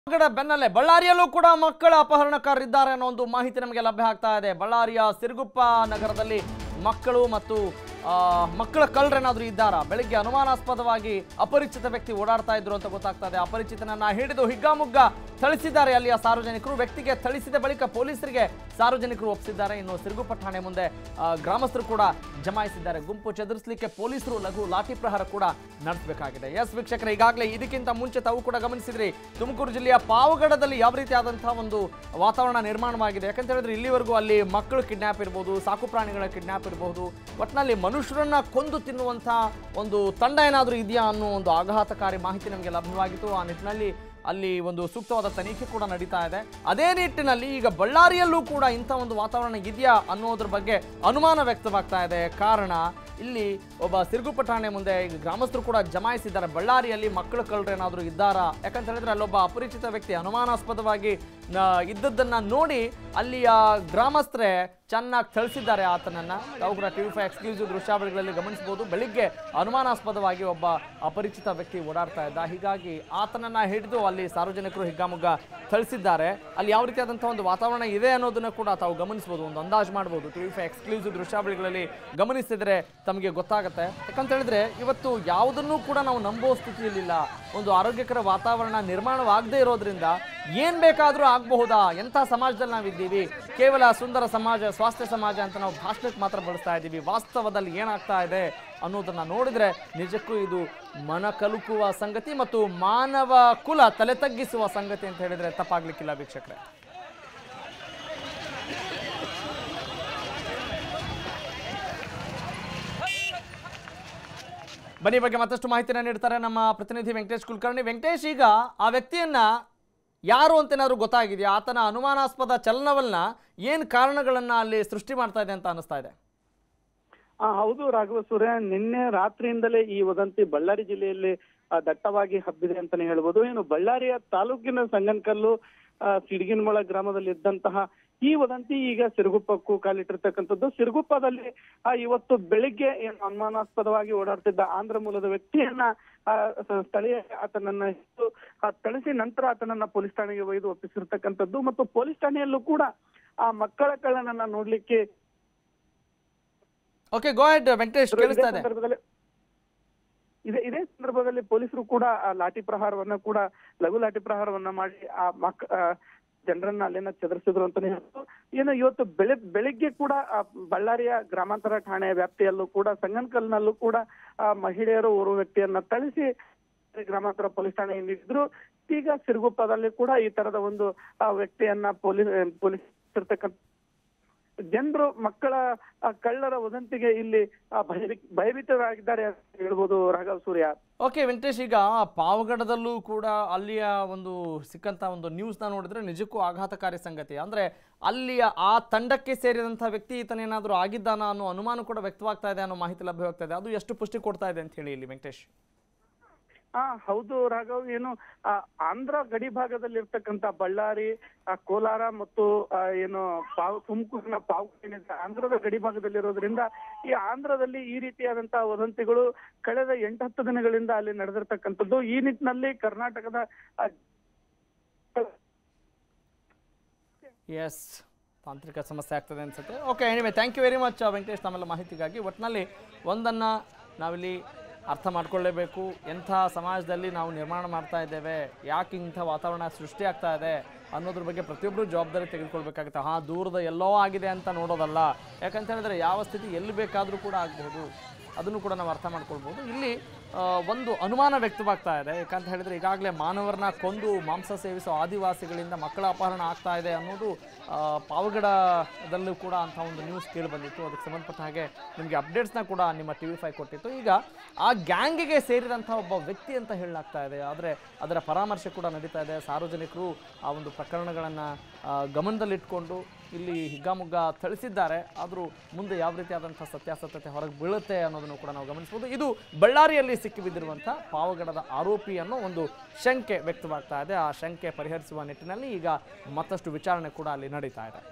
ಕಡೆ ಬೆನ್ನಲ್ಲೇ ಬಳ್ಳಾರಿಯಲ್ಲೂ ಕೂಡ ಮಕ್ಕಳ ಅಪಹರಣಕಾರರಿದ್ದಾರೆ ಅನ್ನೋ ಒಂದು ಮಾಹಿತಿ ನಮಗೆ ಲಭ್ಯ ಆಗ್ತಾ ಇದೆ ಬಳ್ಳಾರಿಯ ಸಿರುಗುಪ್ಪ ನಗರದಲ್ಲಿ ಮಕ್ಕಳು ಮತ್ತು ಆ, ಮಕ್ಕಳ ಕಳ್ಳರೇನಾದ್ರೂ ಇದ್ದಾರಾ ಬೆಳಿಗ್ಗೆ ಅನುಮಾನಾಸ್ಪದವಾಗಿ ಅಪರಿಚಿತ ವ್ಯಕ್ತಿ ಓಡಾಡ್ತಾ ಇದ್ರು ಅಂತ ಗೊತ್ತಾಗ್ತಾ ಇದೆ ಅಪರಿಚಿತನನ್ನ ಹಿಡಿದು ಹಿಗ್ಗಾಮುಗ್ಗ ಥಳಿಸಿದ್ದಾರೆ ಅಲ್ಲಿಯ ಸಾರ್ವಜನಿಕರು ವ್ಯಕ್ತಿಗೆ ಥಳಿಸಿದ ಬಳಿಕ ಪೊಲೀಸರಿಗೆ ಸಾರ್ವಜನಿಕರು ಒಪ್ಪಿಸಿದ್ದಾರೆ ಇನ್ನು ಸಿರುಗುಪ್ಪ ಠಾಣೆ ಮುಂದೆ ಆ, ಗ್ರಾಮಸ್ಥರು ಕೂಡ ಜಮಾಯಿಸಿದ್ದಾರೆ ಗುಂಪು ಚದುರಿಸಲಿಕ್ಕೆ ಪೊಲೀಸರು ಲಘು ಲಾಠಿ ಪ್ರಹಾರ ಕೂಡ ನಡೆಸಬೇಕಾಗಿದೆ ಎಸ್ ವೀಕ್ಷಕರೇ ಈಗಾಗಲೇ ಇದಕ್ಕಿಂತ ಮುಂಚೆ ತಾವು ಕೂಡ ಗಮನಿಸಿದ್ರಿ ತುಮಕೂರು ಜಿಲ್ಲೆಯ ಪಾವಗಡದಲ್ಲಿ ಯಾವ ರೀತಿಯಾದಂತಹ ಒಂದು ವಾತಾವರಣ ನಿರ್ಮಾಣವಾಗಿದೆ ಯಾಕಂತ ಹೇಳಿದ್ರೆ ಇಲ್ಲಿವರೆಗೂ ಅಲ್ಲಿ ಮಕ್ಕಳು ಕಿಡ್ನಾಪ್ ಇರ್ಬೋದು ಸಾಕು ಪ್ರಾಣಿಗಳ ಕಿಡ್ನಾಪ್ ಇರಬಹುದು ಒಟ್ಟಿನಲ್ಲಿ ಮನುಷ್ಯರನ್ನ ಕೊಂದು ತಿನ್ನುವಂಥ ಒಂದು ತಂಡ ಏನಾದರೂ ಇದೆಯಾ ಅನ್ನೋ ಒಂದು ಆಘಾತಕಾರಿ ಮಾಹಿತಿ ನಮಗೆ ಲಭ್ಯವಾಗಿತ್ತು ಆ ನಿಟ್ಟಿನಲ್ಲಿ ಅಲ್ಲಿ ಒಂದು ಸೂಕ್ತವಾದ ತನಿಖೆ ಕೂಡ ನಡೀತಾ ಇದೆ ಅದೇ ನಿಟ್ಟಿನಲ್ಲಿ ಈಗ ಬಳ್ಳಾರಿಯಲ್ಲೂ ಕೂಡ ಇಂಥ ಒಂದು ವಾತಾವರಣ ಇದೆಯಾ ಅನ್ನೋದ್ರ ಬಗ್ಗೆ ಅನುಮಾನ ವ್ಯಕ್ತವಾಗ್ತಾ ಇದೆ ಕಾರಣ ಇಲ್ಲಿ ಒಬ್ಬ ಸಿರುಗುಪ್ಪ ಠಾಣೆ ಮುಂದೆ ಈಗ ಗ್ರಾಮಸ್ಥರು ಕೂಡ ಜಮಾಯಿಸಿದ್ದಾರೆ ಬಳ್ಳಾರಿಯಲ್ಲಿ ಮಕ್ಕಳು ಕಳ್ಳರೇನಾದರೂ ಇದ್ದಾರಾ ಯಾಕಂತ ಹೇಳಿದ್ರೆ ಅಲ್ಲೊಬ್ಬ ಅಪರಿಚಿತ ವ್ಯಕ್ತಿ ಅನುಮಾನಾಸ್ಪದವಾಗಿ ನ- ಇದ್ದದ್ದನ್ನ ನೋಡಿ ಅಲ್ಲಿಯ ಗ್ರಾಮಸ್ಥರೇ ಚೆನ್ನಾಗಿ ಥಳಿಸಿದ್ದಾರೆ ಆತನನ್ನ ತಾವು ಕೂಡ ಟಿವಿ ಫೈವ್ ಎಕ್ಸ್ಕ್ಲೂಸಿವ್ ದೃಶ್ಯಾವಳಿಗಳಲ್ಲಿ ಗಮನಿಸಬಹುದು ಬೆಳಿಗ್ಗೆ ಅನುಮಾನಾಸ್ಪದವಾಗಿ ಒಬ್ಬ ಅಪರಿಚಿತ ವ್ಯಕ್ತಿ ಓಡಾಡ್ತಾ ಇದ್ದ ಹೀಗಾಗಿ ಆತನನ್ನ ಹಿಡಿದು ಅಲ್ಲಿ ಸಾರ್ವಜನಿಕರು ಹಿಗ್ಗಾಮುಗ್ಗ ಥಳಿಸಿದ್ದಾರೆ ಅಲ್ಲಿ ಯಾವ ರೀತಿಯಾದಂತಹ ಒಂದು ವಾತಾವರಣ ಇದೆ ಅನ್ನೋದನ್ನ ಕೂಡ ತಾವು ಗಮನಿಸಬಹುದು ಒಂದು ಅಂದಾಜು ಮಾಡಬಹುದು ಟಿವಿ ಫೈವ್ ಎಕ್ಸ್ಕ್ಲೂಸಿವ್ ದೃಶ್ಯಾವಳಿಗಳಲ್ಲಿ ಗಮನಿಸಿದ್ರೆ ತಮಗೆ ಗೊತ್ತಾಗುತ್ತೆ ಯಾಕಂತ ಹೇಳಿದ್ರೆ ಇವತ್ತು ಯಾವುದನ್ನೂ ಕೂಡ ನಾವು ನಂಬುವ ಸ್ಥಿತಿಯಲ್ಲಿಲ್ಲ ಒಂದು ಆರೋಗ್ಯಕರ ವಾತಾವರಣ ನಿರ್ಮಾಣವಾಗದೇ ಇರೋದ್ರಿಂದ ಏನ್ ಬೇಕಾದರೂ ಆಗಬಹುದಾ ಎಂಥ ಸಮಾಜದಲ್ಲಿ ನಾವಿದ್ದೀವಿ ಕೇವಲ ಸುಂದರ ಸಮಾಜ ಸ್ವಾಸ್ಥ್ಯ ಸಮಾಜ ಅಂತ ನಾವು ಭಾಷಣಕ್ಕೆ ಮಾತ್ರ ಬಳಸ್ತಾ ಇದ್ದೀವಿ ವಾಸ್ತವದಲ್ಲಿ ಏನಾಗ್ತಾ ಇದೆ ಅನ್ನೋದನ್ನ ನೋಡಿದ್ರೆ ನಿಜಕ್ಕೂ ಇದು ಮನ ಕಲುಕುವ ಸಂಗತಿ ಮತ್ತು ಮಾನವ ಕುಲ ತಲೆ ತಗ್ಗಿಸುವ ಸಂಗತಿ ಅಂತ ಹೇಳಿದ್ರೆ ತಪ್ಪಾಗ್ಲಿಕ್ಕಿಲ್ಲ ವೀಕ್ಷಕರೇ ಬನ್ನಿ ಈ ಬಗ್ಗೆ ಮತ್ತಷ್ಟು ಮಾಹಿತಿನ ನೀಡ್ತಾರೆ ನಮ್ಮ ಪ್ರತಿನಿಧಿ ವೆಂಕಟೇಶ್ ಕುಲಕರ್ಣಿ ವೆಂಕಟೇಶ್ ಈಗ ಆ ವ್ಯಕ್ತಿಯನ್ನ ಯಾರು ಅಂತ ಏನಾದ್ರು ಗೊತ್ತಾಗಿದೆಯಾ ಆತನ ಅನುಮಾನಾಸ್ಪದ ಚಲನವನ್ನ ಏನ್ ಕಾರಣಗಳನ್ನ ಅಲ್ಲಿ ಸೃಷ್ಟಿ ಮಾಡ್ತಾ ಇದೆ ಅಂತ ಅನಿಸ್ತಾ ಇದೆ ಆ, ಹೌದು ರಾಘವ ಸೂರ್ಯ ನಿನ್ನೆ ರಾತ್ರಿಯಿಂದಲೇ ಈ ವದಂತಿ ಬಳ್ಳಾರಿ ಜಿಲ್ಲೆಯಲ್ಲಿ ಆ, ದಟ್ಟವಾಗಿ ಹಬ್ಬಿದೆ ಅಂತಾನೆ ಹೇಳ್ಬೋದು ಏನು ಬಳ್ಳಾರಿಯ ತಾಲೂಕಿನ ಸಂಗನಕಲ್ಲು ಆ, ಸಿಡಿಗಿನಮಳ ಗ್ರಾಮದಲ್ಲಿ ಇದ್ದಂತಹ ಈ ವದಂತಿ ಈಗ ಸಿರುಗುಪ್ಪಕ್ಕೂ ಕಾಲಿಟ್ಟಿರ್ತಕ್ಕಂಥದ್ದು ಸಿರುಗುಪ್ಪದಲ್ಲಿ ಆ, ಇವತ್ತು ಬೆಳಿಗ್ಗೆ ಏನು ಅನುಮಾನಾಸ್ಪದವಾಗಿ ಓಡಾಡ್ತಿದ್ದ ಆಂಧ್ರ ಮೂಲದ ವ್ಯಕ್ತಿಯನ್ನ ಆ, ಸ- ಸ್ಥಳೀಯ ಆತನನ್ನ ಹಿಡಿದು ಆ, ಥಳಿಸಿ ನಂತರ ಆತನನ್ನ ಪೊಲೀಸ್ ಠಾಣೆಗೆ ಒಯ್ದು ಒಪ್ಪಿಸಿರ್ತಕ್ಕಂಥದ್ದು ಮತ್ತು ಪೊಲೀಸ್ ಠಾಣೆಯಲ್ಲೂ ಕೂಡ ಆ ಮಕ್ಕಳ ಕಳ್ಳನನ್ನ ನೋಡ್ಲಿಕ್ಕೆ ಓಕೆ ಗೋ ಹೆಡ್ ವೆಂಕಟೇಶ್ ಇದೇ ಕೇಳಿಸ್ತಾ ಇದೆ ಸಂದರ್ಭದಲ್ಲಿ ಇದೇ ಇದೇ ಸಂದರ್ಭದಲ್ಲಿ ಪೊಲೀಸರು ಕೂಡ ಆ ಲಾಠಿ ಪ್ರಹಾರವನ್ನ ಕೂಡ ಲಘು ಲಾಠಿ ಪ್ರಹಾರವನ್ನ ಮಾಡಿ ಆ ಮಕ್ ಆ ಜನರನ್ನ ಅಲ್ಲಿನ ಚದರಿಸಿದ್ರು ಅಂತಾನೆ ಹೇಳ್ಬೋದು ಏನು ಇವತ್ತು ಬೆಳೆ ಬೆಳಿಗ್ಗೆ ಕೂಡ ಆ ಬಳ್ಳಾರಿಯ ಗ್ರಾಮಾಂತರ ಠಾಣೆ ವ್ಯಾಪ್ತಿಯಲ್ಲೂ ಕೂಡ ಸಂಗನಕಲ್ನಲ್ಲೂ ಕೂಡ ಆ ಮಹಿಳೆಯರು ಓರ್ವ ವ್ಯಕ್ತಿಯನ್ನ ಥಳಿಸಿ ಗ್ರಾಮಾಂತರ ಪೊಲೀಸ್ ಠಾಣೆ ನೀಡಿದ್ರು ಈಗ ಸಿರುಗುಪ್ಪದಲ್ಲಿ ಕೂಡ ಈ ತರದ ಒಂದು ಆ ವ್ಯಕ್ತಿಯನ್ನ ಪೊಲೀಸ್ ಪೊಲೀಸ್ ಇರ್ತಕ್ಕಂಥ ಜನರು ಮಕ್ಕಳ ಆ ಕಳ್ಳರ ವದಂತಿಗೆ ಇಲ್ಲಿ ಆ ಭಯಭೀ ಭಯಭೀತರಾಗಿದ್ದಾರೆ ಅಂತ ಹೇಳ್ಬೋದು ರಾಘವ್ ಸೂರ್ಯ ಓಕೆ ವೆಂಕಟೇಶ್ ಈಗ ಪಾವಗಡದಲ್ಲೂ ಕೂಡ ಅಲ್ಲಿಯ ಒಂದು ಸಿಕ್ಕಂತ ಒಂದು ನ್ಯೂಸ್ನ ನೋಡಿದ್ರೆ ನಿಜಕ್ಕೂ ಆಘಾತಕಾರಿ ಸಂಗತಿ ಅಂದ್ರೆ ಅಲ್ಲಿಯ ಆ ತಂಡಕ್ಕೆ ಸೇರಿದಂಥ ವ್ಯಕ್ತಿ ಈತನೇನಾದರೂ ಆಗಿದ್ದಾನ ಅನ್ನೋ ಅನುಮಾನ ಕೂಡ ವ್ಯಕ್ತವಾಗ್ತಾ ಇದೆ ಅನ್ನೋ ಮಾಹಿತಿ ಲಭ್ಯವಾಗ್ತಾ ಇದೆ ಅದು ಎಷ್ಟು ಪುಷ್ಟಿ ಕೊಡ್ತಾ ಇದೆ ಅಂತ ಹೇಳಿ ಇಲ್ಲಿ ವೆಂಕಟೇಶ್ ಆ ಹೌದು ರಾಘವ್ ಏನು ಆ ಆಂಧ್ರ ಗಡಿ ಭಾಗದಲ್ಲಿ ಇರ್ತಕ್ಕಂತ ಬಳ್ಳಾರಿ ಆ ಕೋಲಾರ ಮತ್ತು ಆ, ಏನು ಪಾವ್ ತುಮಕೂರಿನ ಪಾವು ಏನಿದೆ ಆಂಧ್ರದ ಗಡಿ ಭಾಗದಲ್ಲಿರೋದ್ರಿಂದ ಈ ಆಂಧ್ರದಲ್ಲಿ ಈ ರೀತಿಯಾದಂತಹ ವದಂತಿಗಳು ಕಳೆದ ಎಂಟತ್ತು ದಿನಗಳಿಂದ ಅಲ್ಲಿ ನಡೆದಿರ್ತಕ್ಕಂಥದ್ದು ಈ ನಿಟ್ಟಿನಲ್ಲಿ ಕರ್ನಾಟಕದ ಆ, ಎಸ್ ತಾಂತ್ರಿಕ ಸಮಸ್ಯೆ ಆಗ್ತದೆ ಅನ್ಸುತ್ತೆ okay anyway thank you very much Venkatesh ತಮ್ಮೆಲ್ಲ ಮಾಹಿತಿಗಾಗಿ ಒಟ್ಟಿನಲ್ಲಿ ಒಂದನ್ನು ನಾವಿಲ್ಲಿ ಅರ್ಥ ಮಾಡ್ಕೊಳ್ಳೇಬೇಕು ಎಂಥ ಸಮಾಜದಲ್ಲಿ ನಾವು ನಿರ್ಮಾಣ ಮಾಡ್ತಾ ಇದ್ದೇವೆ ಯಾಕೆ ಇಂಥ ವಾತಾವರಣ ಸೃಷ್ಟಿ ಆಗ್ತಾ ಇದೆ ಅನ್ನೋದ್ರ ಬಗ್ಗೆ ಪ್ರತಿಯೊಬ್ಬರು ಜವಾಬ್ದಾರಿ ತೆಗೆದುಕೊಳ್ಬೇಕಾಗುತ್ತೆ ಹಾಂ ದೂರದ ಎಲ್ಲೋ ಆಗಿದೆ ಅಂತ ನೋಡೋದಲ್ಲ ಯಾಕಂತ ಹೇಳಿದ್ರೆ ಯಾವ ಸ್ಥಿತಿ ಎಲ್ಲಿ ಬೇಕಾದರೂ ಕೂಡ ಆಗಬಹುದು ಅದನ್ನು ಕೂಡ ನಾವು ಅರ್ಥ ಮಾಡ್ಕೊಳ್ಬೋದು ಇಲ್ಲಿ ಆ, ಒಂದು ಅನುಮಾನ ವ್ಯಕ್ತವಾಗ್ತಾ ಇದೆ ಯಾಕಂತ ಹೇಳಿದ್ರೆ ಈಗಾಗಲೇ ಮಾನವರನ್ನ ಕೊಂದು ಮಾಂಸ ಸೇವಿಸೋ ಆದಿವಾಸಿಗಳಿಂದ ಮಕ್ಕಳ ಅಪಹರಣ ಆಗ್ತಾ ಇದೆ ಅನ್ನೋದು ಆ, ಪಾವಗಡದಲ್ಲೂ ಕೂಡ ಅಂಥ ಒಂದು ನ್ಯೂಸ್ ಕೇಳಿ ಬಂದಿತ್ತು ಅದಕ್ಕೆ ಸಂಬಂಧಪಟ್ಟ ಹಾಗೆ ನಿಮಗೆ ಅಪ್ಡೇಟ್ಸ್ನ ಕೂಡ ನಿಮ್ಮ ಟಿ ವಿ ಫೈ ಕೊಟ್ಟಿತ್ತು ಈಗ ಆ ಗ್ಯಾಂಗಿಗೆ ಸೇರಿದಂಥ ಒಬ್ಬ ವ್ಯಕ್ತಿ ಅಂತ ಹೇಳಲಾಗ್ತಾ ಇದೆ ಆದರೆ ಅದರ ಪರಾಮರ್ಶೆ ಕೂಡ ನಡೀತಾ ಇದೆ ಸಾರ್ವಜನಿಕರು ಆ ಒಂದು ಪ್ರಕರಣಗಳನ್ನು ಗಮನದಲ್ಲಿಟ್ಕೊಂಡು ಇಲ್ಲಿ ಹಿಗ್ಗಾಮುಗ್ಗ ಥಳಿಸಿದ್ದಾರೆ ಆದರೂ ಮುಂದೆ ಯಾವ ರೀತಿಯಾದಂಥ ಸತ್ಯಾಸತ್ಯತೆ ಹೊರಗೆ ಬೀಳುತ್ತೆ ಅನ್ನೋದನ್ನು ಕೂಡ ನಾವು ಗಮನಿಸಬಹುದು ಇದು ಬಳ್ಳಾರಿಯಲ್ಲಿ ಸಿಕ್ಕಿಬಿದ್ದಿರುವಂಥ ಪಾವಗಡದ ಆರೋಪಿ ಅನ್ನೋ ಒಂದು ಶಂಕೆ ವ್ಯಕ್ತವಾಗ್ತಾ ಇದೆ ಆ ಶಂಕೆ ಪರಿಹರಿಸುವ ನಿಟ್ಟಿನಲ್ಲಿ ಈಗ ಮತ್ತಷ್ಟು ವಿಚಾರಣೆ ಕೂಡ ಅಲ್ಲಿ ನಡೀತಾ ಇದೆ